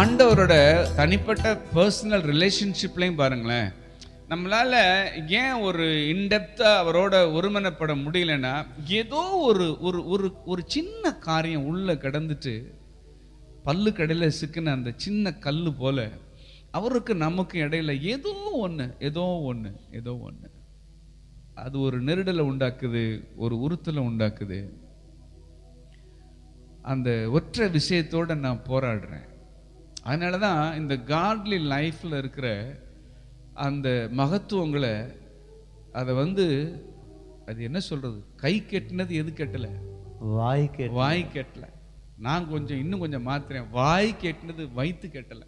ஆண்டவரோட தனிப்பட்ட பர்சனல் ரிலேஷன்ஷிப்லையும் பாருங்களேன் நம்மளால ஏன் ஒரு இன்டெப்தா அவரோட ஒருமனப்பட முடியலன்னா ஏதோ ஒரு ஒரு ஒரு ஒரு சின்ன காரியம் உள்ள கிடந்துட்டு பல்லு கடையில சிக்கின அந்த சின்ன கல்லு போல அவருக்கு நமக்கு இடையில ஏதோ ஒண்ணு ஏதோ ஒண்ணு ஏதோ ஒண்ணு அது ஒரு நெருடலை உண்டாக்குது ஒரு உறுத்தலை உண்டாக்குது அந்த ஒற்றை விஷயத்தோட நான் போராடுறேன் அதனால தான் இந்த காட்லி லைஃப்ல இருக்கிற அந்த மகத்துவங்களை அதை வந்து அது என்ன சொல்றது கை கெட்டினது எது கெட்டல வாய் கேட்டு வாய் கெட்டல நான் கொஞ்சம் இன்னும் கொஞ்சம் மாத்துறேன் வாய் கெட்டினது வயித்து கெட்டல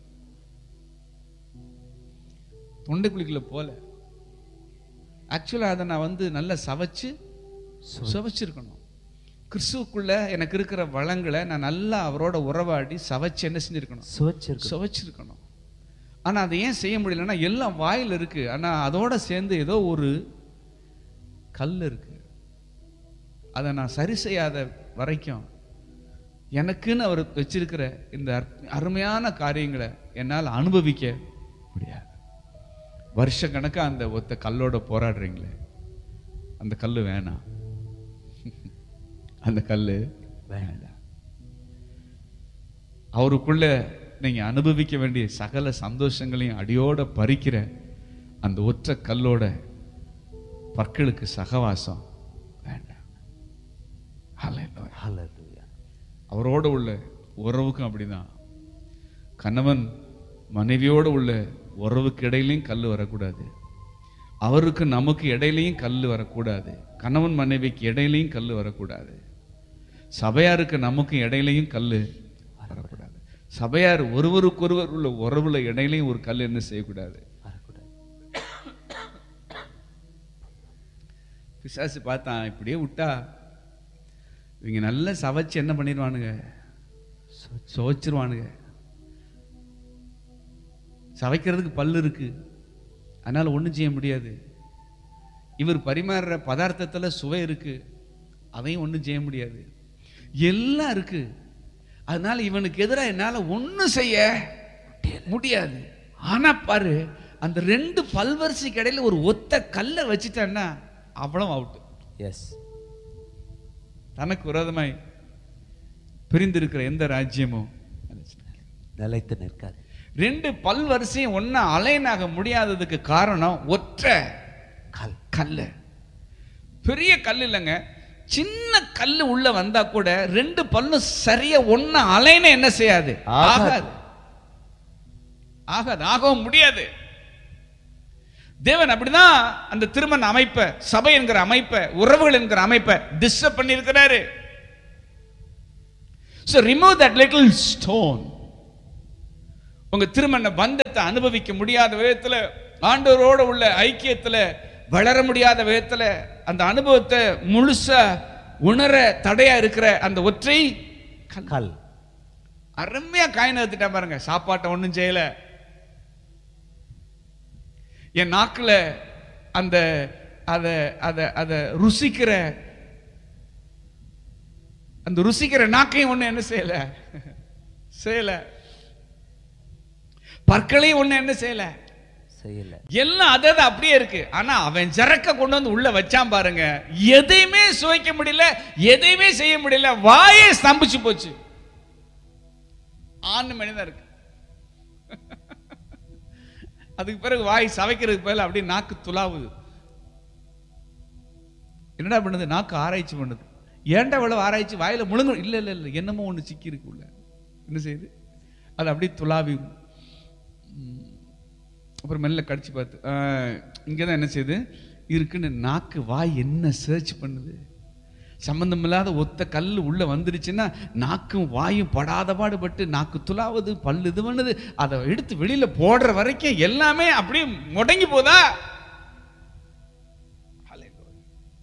தொண்டைக்குழிக்குள்ள போல ஆக்சுவலா அதை நான் வந்து நல்லா சவைச்சு சுவைச்சிருக்கணும் கிறிஸ்துவுக்குள்ள எனக்கு இருக்கிற வளங்களை நான் நல்லா அவரோட உறவாடி சவைச்சு என்ன செஞ்சிருக்கணும் சுவச்சிருக்கு சுவைச்சிருக்கணும் ஆனா அதை ஏன் செய்ய முடியலன்னா எல்லாம் வாயில் இருக்கு ஆனா அதோட சேர்ந்து ஏதோ ஒரு கல் இருக்கு அதை நான் சரி செய்யாத வரைக்கும் எனக்குன்னு அவர் வச்சிருக்கிற இந்த அற்ப- அருமையான காரியங்களை என்னால் அனுபவிக்க முடியாது வருஷ கணக்கா அந்த ஒத்த கல்லோட போராடுறீங்களே அந்த கல்லு வேணாம் அந்த கல்லு வேண்டாம் அவருக்குள்ள நீங்க அனுபவிக்க வேண்டிய சகல சந்தோஷங்களையும் அடியோட பறிக்கிற அந்த ஒற்றை கல்லோட பற்களுக்கு சகவாசம் வேண்டாம் Hallelujah. ஹalleluya அவரோட உள்ள உறவுக்கும் அப்படிதான் கணவன் மனைவியோட உள்ள உறவுக்கு இடையிலையும் கல் வரக்கூடாது அவருக்கு நமக்கு இடையிலையும் கல் வரக்கூடாது கணவன் மனைவிக்கு இடையிலையும் கல் வரக்கூடாது சபையாருக்கு நமக்கு இடையிலையும் கல் வரக்கூடாது சபையார் ஒருவருக்கொருவர் உள்ள உறவுல இடையிலையும் ஒரு கல் என்ன செய்யக்கூடாது வரக்கூடாது பிசாசு பார்த்தான் இப்படியே விட்டா இவங்க நல்லா சவைச்சு என்ன பண்ணிடுவானுங்க சுவைச்சிருவானுங்க சவைக்கிறதுக்கு பல்லு இருக்கு அதனால ஒண்ணும் செய்ய முடியாது இவர் பரிமாறுற பதார்த்தத்துல சுவை இருக்கு அதையும் ஒண்ணும் செய்ய முடியாது எல்லாம் இருக்கு அதனால இவனுக்கு எதிராக என்னால ஒண்ணும் செய்ய முடியாது ஆனா பாரு அந்த ரெண்டு பல்வரிசைக்கு இடையில ஒரு ஒத்த கல்லை வச்சுட்டான்னா அவ்வளவு அவுட் எஸ் தனக்கு விரோதமாய் பிரிந்திருக்கிற எந்த ராஜ்யமும் நிலைத்து நிற்காது ரெண்டு பல்வரிசையும் ஒன்னா அலைனாக முடியாததுக்கு காரணம் ஒற்றை கல் கல்லு பெரிய கல் இல்லைங்க சின்ன கல்லு உள்ள வந்தா கூட ரெண்டு பல்லும் சரியா ஒன்னா அலைன என்ன செய்யாது ஆகாது. ஆகாது ஆகாது ஆகவும் முடியாது தேவன் அப்படிதான் அந்த திருமண அமைப்பை சபை என்கிற அமைப்பை உறவுகள் என்கிற அமைப்பை டிஸ்டர்ப் பண்ணியிருக்கிறாரு So remove that little stone உங்க திருமண பந்தத்தை அனுபவிக்க முடியாத விதத்துல ஆண்டவரோட உள்ள ஐக்கியத்துல வளர முடியாத விதத்துல அந்த அனுபவத்தை முழுசா உணர தடையா இருக்கிற அந்த ஒற்றை கல். கல் அருமையா காயின் எடுத்துட்டேன் பாருங்க சாப்பாட்டை ஒண்ணும் செய்யல என் நாக்குல அந்த அத அத அத ருசிக்கிற அந்த ருசிக்கிற நாக்கையும் ஒண்ணு என்ன செய்யல செய்யல பற்களையும் ஒண்ணு என்ன செய்யல செய்யல எல்லாம் அதது அப்படியே இருக்கு ஆனா அவன் ஜரக்க கொண்டு வந்து உள்ள வச்சான் பாருங்க எதையுமே சுவைக்க முடியல எதையுமே செய்ய முடியல வாயே ஸ்தம்பிச்சு போச்சு ஆண் மனிதன் இருக்கு அதுக்கு பிறகு வாய் சவைக்கிறதுக்கு பதிலா அப்படியே நாக்கு துலாவுது என்னடா பண்ணுது நாக்கு ஆராய்ச்சி பண்ணுது ஏன்டா இவ்வளவு ஆராய்ச்சி வாயில முழுங்க இல்ல இல்ல இல்ல என்னமோ ஒண்ணு சிக்கி இருக்கு உள்ள என்ன செய்யுது அது அப்படியே துலாவி ம். அப்புறம் மெல்ல கடிச்சு பார்த்து இங்கே தான் என்ன செய்யுது இருக்குன்னு நாக்கு வாய் என்ன சர்ச் பண்ணுது சம்பந்தமில்லாத ஒத்த கல் உள்ள வந்துருச்சுன்னா நாக்கும் வாயும் படாத பாடுபட்டு நாக்கு துலாவுது பல்லு இது பண்ணுது அதை எடுத்து வெளியில போடுற வரைக்கும் எல்லாமே அப்படியே முடங்கி போதா Hallelujah.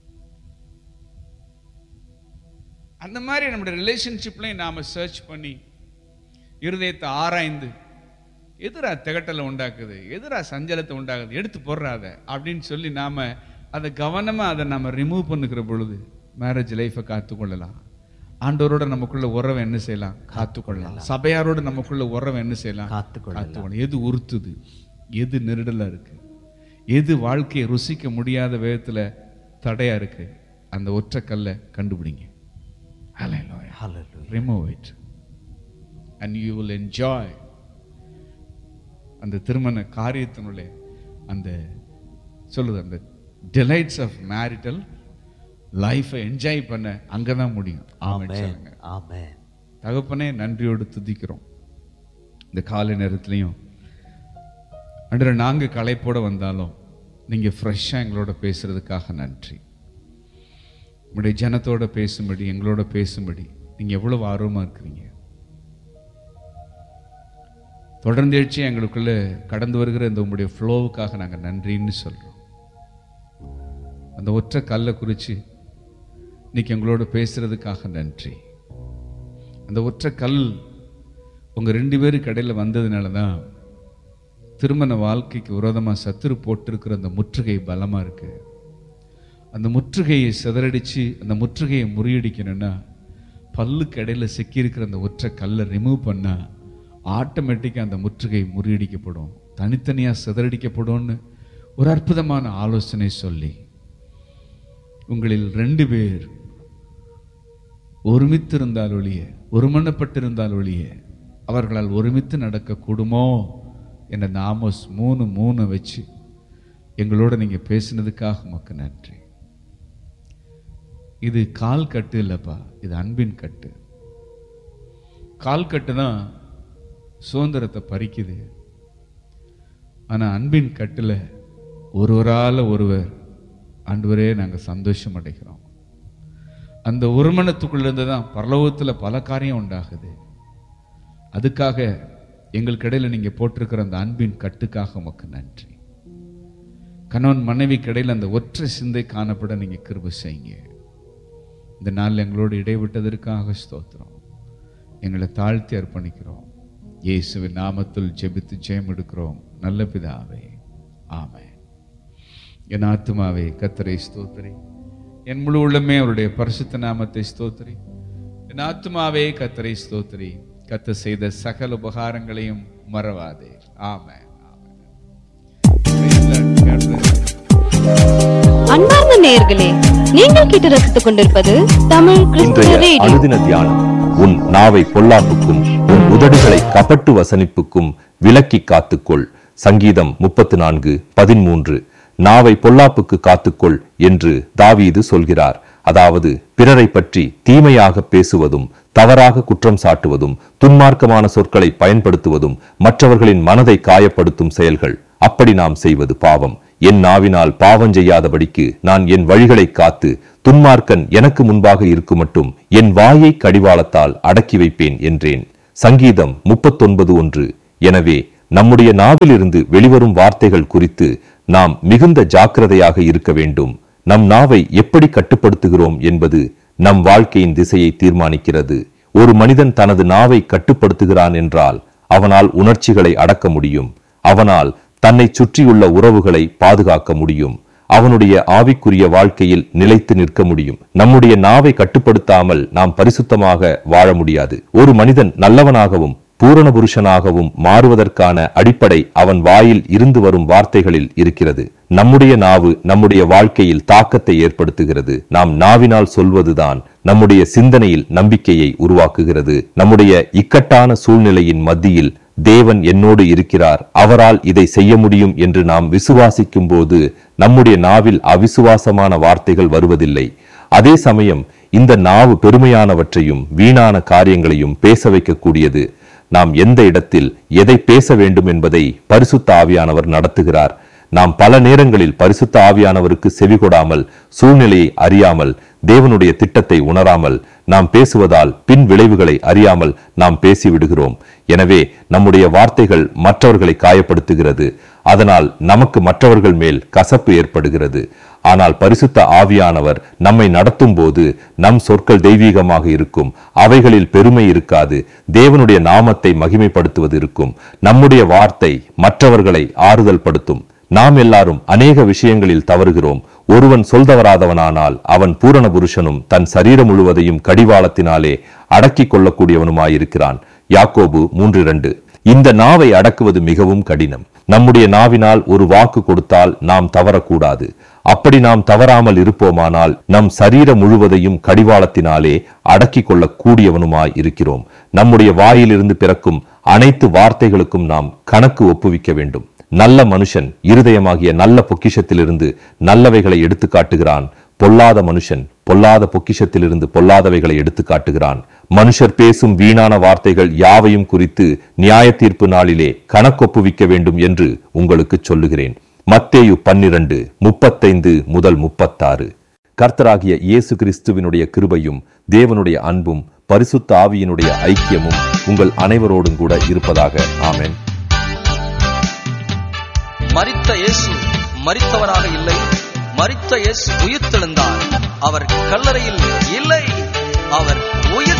அந்த மாதிரி நம்முடைய ரிலேஷன்ஷிப்லையும் நாம சர்ச் பண்ணி இருதயத்தை ஆராய்ந்து எதிரா திகட்டலை உண்டாக்குது எதிரா சஞ்சலத்தை உண்டாக்குது எடுத்து போடுறாத அப்படின்னு சொல்லி நாம அதை கவனமா அதை நாம ரிமூவ் பண்ணுகிற பொழுது மேரேஜ் லைஃப்பை காத்துக்கொள்ளலாம் ஆண்டவரோட நமக்குள்ள உறவை என்ன செய்யலாம் காத்துக்கொள்ளலாம் சபையாரோட நமக்குள்ள உறவை என்ன செய்யலாம் காத்துக்கொள்ளலாம் காத்துக்கொள்ளலாம் எது உறுத்துது எது நெருடலா இருக்கு எது வாழ்க்கையை ருசிக்க முடியாத விதத்துல தடையா இருக்கு அந்த ஒற்றை கல்லை கண்டுபிடிங்க Hallelujah. Hallelujah. remove it and you will enjoy அந்த திருமண காரியத்தினுடைய அந்த சொல்லுது அந்த delights of marital லைஃப்பை என்ஜாய் பண்ண அங்கே தான் முடியும் ஆமென் Amen. சொல்லுங்க Amen. தகப்பனே நன்றியோடு துதிக்கிறோம் இந்த காலை நேரத்துலையும் அன்று நாங்கள் களைப்போட வந்தாலும் நீங்கள் ஃப்ரெஷ்ஷாக எங்களோட பேசுறதுக்காக நன்றி உங்களுடைய ஜனத்தோட பேசும்படி எங்களோட பேசும்படி நீங்கள் எவ்வளவு ஆர்வமாக இருக்கிறீங்க தொடர்ந்து எழுச்சி எங்களுக்குள்ள கடந்து வருகிற இந்த உங்களுடைய ஃப்ளோவுக்காக நாங்கள் நன்றின்னு சொல்கிறோம் அந்த ஒற்றை கல்லை குறித்து இன்னைக்கு எங்களோட பேசுறதுக்காக நன்றி அந்த ஒற்றை கல் உங்கள் ரெண்டு பேருக்கு இடையில வந்ததுனால தான் திருமண வாழ்க்கைக்கு விரோதமாக சத்துரு போட்டிருக்கிற அந்த முற்றுகை பலமாக இருக்கு அந்த முற்றுகையை சிதறடிச்சு அந்த முற்றுகையை முறியடிக்கணும்னா பல்லுக்கு இடையில சிக்கியிருக்கிற அந்த ஒற்றை கல்லை ரிமூவ் பண்ணா ஆட்டோமேட்டிக்காக அந்த முற்றுகை முறியடிக்கப்படும் தனித்தனியாக சிதறடிக்கப்படும்னு ஒரு அற்புதமான ஆலோசனை சொல்லி உங்களில் ரெண்டு பேர் ஒருமித்திருந்தால் ஒழிய ஒருமனப்பட்டிருந்தால் ஒழிய அவர்களால் ஒருமித்து நடக்கக்கூடுமோ என்ற இந்த ஆமோஸ் மூணு மூணு வச்சு எங்களோட நீங்க பேசினதுக்காக உமக்கு நன்றி இது கால் கட்டு இல்லப்பா இது அன்பின் கட்டு கால் கட்டு தான் சுதந்திரத்தை பறிக்குது ஆனா அன்பின் கட்டுல ஒருவரால ஒருவர் ஆண்டவரே நாங்க சந்தோஷம் அடைகிறோம் அந்த ஒருமனத்துக்குள்ள இருந்து தான் பரலோகத்துல பல காரியம் உண்டாகுது அதுக்காக எங்களுக்கு இடையில நீங்க போட்டிருக்கிற அந்த அன்பின் கட்டுக்காக உமக்கு நன்றி கணவன் மனைவிக்கு இடையில அந்த ஒற்றை சிந்தை காணப்பட நீங்க கிருபை செய்யுங்க இந்த நாள் எங்களோடு இடைவிட்டதற்காக ஸ்தோத்திரம் எங்களை தாழ்த்தி அர்ப்பணிக்கிறோம் இயேசுவின் நாமத்தில் ஜெபித்து ஜெயம் எடுக்கிறோம் நல்ல பிதாவே ஆமென் என் ஆத்துமாவே கத்தரை ஸ்தோத்திரி என் முழு உள்ளமே அவருடைய பரிசுத்த நாமத்தை ஸ்தோத்திரி என் ஆத்துமாவே கத்தரை ஸ்தோத்திரி கத்த செய்த சகல உபகாரங்களையும் மறவாதே ஆமென் ஆமென் அன்பார்ந்த நேயர்களே நீங்கள் கேட்டு ரசித்துக் கொண்டிருப்பது தமிழ் கிறிஸ்துவ இன்றைய ரேடியோ அனுதின தியானம் உன் நாவை பொல்லாப்புக்கும் உன் உதடுகளை கபட்டு வசனிப்புக்கும் விலக்கி காத்துக்கொள் சங்கீதம் முப்பத்து நான்கு பதிமூன்று நாவை பொல்லாப்புக்கு காத்துக்கொள் என்று தாவீது சொல்கிறார் அதாவது பிறரை பற்றி தீமையாக பேசுவதும் தவறாக குற்றம் சாட்டுவதும் துன்மார்க்கமான சொற்களை பயன்படுத்துவதும் மற்றவர்களின் மனதை காயப்படுத்தும் செயல்கள் அப்படி நாம் செய்வது பாவம் என் நாவினால் பாவம் செய்யாதபடிக்கு நான் என் வழிகளை காத்து துன்மார்க்கன் எனக்கு முன்பாக இருக்குமட்டும் என் வாயை கடிவாளத்தால் அடக்கி வைப்பேன் என்றேன் சங்கீதம் முப்பத்தொன்பது ஒன்று எனவே நம்முடைய நாவிலிருந்து வெளிவரும் வார்த்தைகள் குறித்து நாம் மிகுந்த ஜாக்கிரதையாக இருக்க வேண்டும் நம் நாவை எப்படி கட்டுப்படுத்துகிறோம் என்பது நம் வாழ்க்கையின் திசையை தீர்மானிக்கிறது ஒரு மனிதன் தனது நாவை கட்டுப்படுத்துகிறான் என்றால் அவனால் உணர்ச்சிகளை அடக்க முடியும் அவனால் தன்னை சுற்றியுள்ள உறவுகளை பாதுகாக்க முடியும் அவனுடைய ஆவிக்குரிய வாழ்க்கையில் நிலைத்து நிற்க முடியும் நம்முடைய நாவை கட்டுப்படுத்தாமல் நாம் பரிசுத்தமாக வாழ முடியாது ஒரு மனிதன் நல்லவனாகவும் பூரண புருஷனாகவும் மாறுவதற்கான அடிப்படை அவன் வாயில் இருந்து வரும் வார்த்தைகளில் இருக்கிறது நம்முடைய நாவு நம்முடைய வாழ்க்கையில் தாக்கத்தை ஏற்படுத்துகிறது நாம் நாவினால் சொல்வதுதான் நம்முடைய சிந்தனையில் நம்பிக்கையை உருவாக்குகிறது நம்முடைய இக்கட்டான சூழ்நிலையின் மத்தியில் தேவன் என்னோடு இருக்கிறார் அவரால் இதை செய்ய முடியும் என்று நாம் விசுவாசிக்கும் போது நம்முடைய நாவில் அவிசுவாசமான வார்த்தைகள் வருவதில்லை அதே சமயம் இந்த நாவு பெருமையானவற்றையும் வீணான காரியங்களையும் பேச வைக்கக்கூடியது நாம் எந்த இடத்தில் எதை பேச வேண்டும் என்பதை பரிசுத்த ஆவியானவர் நடத்துகிறார் நாம் பல நேரங்களில் பரிசுத்த ஆவியானவருக்கு செவிகொடாமல் சூழ்நிலையை அறியாமல் தேவனுடைய திட்டத்தை உணராமல் நாம் பேசுவதால் பின் விளைவுகளை அறியாமல் நாம் பேசிவிடுகிறோம் எனவே நம்முடைய வார்த்தைகள் மற்றவர்களை காயப்படுத்துகிறது அதனால் நமக்கு மற்றவர்கள் மேல் கசப்பு ஏற்படுகிறது ஆனால் பரிசுத்த ஆவியானவர் நம்மை நடத்தும் போது நம் சொற்கள் தெய்வீகமாக இருக்கும் அவைகளில் பெருமை இருக்காது தேவனுடைய நாமத்தை மகிமைப்படுத்துவது இருக்கும் நம்முடைய வார்த்தை மற்றவர்களை ஆறுதல் படுத்தும் நாம் எல்லாரும் அநேக விஷயங்களில் தவறுகிறோம் ஒருவன் சொல்தவராதவனானால் அவன் பூரண புருஷனும் தன் சரீரம் முழுவதையும் கடிவாளத்தினாலே அடக்கிக் கொள்ளக்கூடியவனுமாயிருக்கிறான் யாக்கோபு மூன்று இரண்டு இந்த நாவை அடக்குவது மிகவும் கடினம் நம்முடைய நாவினால் ஒரு வாக்கு கொடுத்தால் நாம் தவறக்கூடாது அப்படி நாம் தவறாமல் இருப்போமானால் நம் சரீரம் முழுவதையும் கடிவாளத்தினாலே அடக்கிக் கொள்ளக் கூடியவனுமாய் இருக்கிறோம் நம்முடைய வாயிலிருந்து பிறக்கும் அனைத்து வார்த்தைகளுக்கும் நாம் கணக்கு ஒப்புவிக்க வேண்டும் நல்ல மனுஷன் இருதயமாகிய நல்ல பொக்கிஷத்திலிருந்து நல்லவைகளை எடுத்து காட்டுகிறான் பொல்லாத மனுஷன் பொல்லாத பொக்கிஷத்திலிருந்து பொல்லாதவைகளை எடுத்து காட்டுகிறான் மனுஷர் பேசும் வீணான வார்த்தைகள் யாவையும் குறித்து நியாய தீர்ப்பு நாளிலே கணக்கொப்புவிக்க வேண்டும் என்று உங்களுக்கு சொல்லுகிறேன் மத்தேயு பன்னிரண்டு முப்பத்தைந்து முதல் முப்பத்தாறு கர்த்தராகிய இயேசு கிறிஸ்துவினுடைய கிருபையும் தேவனுடைய அன்பும் பரிசுத்த ஆவியினுடைய ஐக்கியமும் உங்கள் அனைவரோடும் கூட இருப்பதாக ஆமென் மரித்த இயேசு மரித்தவராக இல்லை மரித்த இயேசு உயிர்த்தெழுந்தார் அவர் கல்லறையில் இல்லை அவர் உயிர்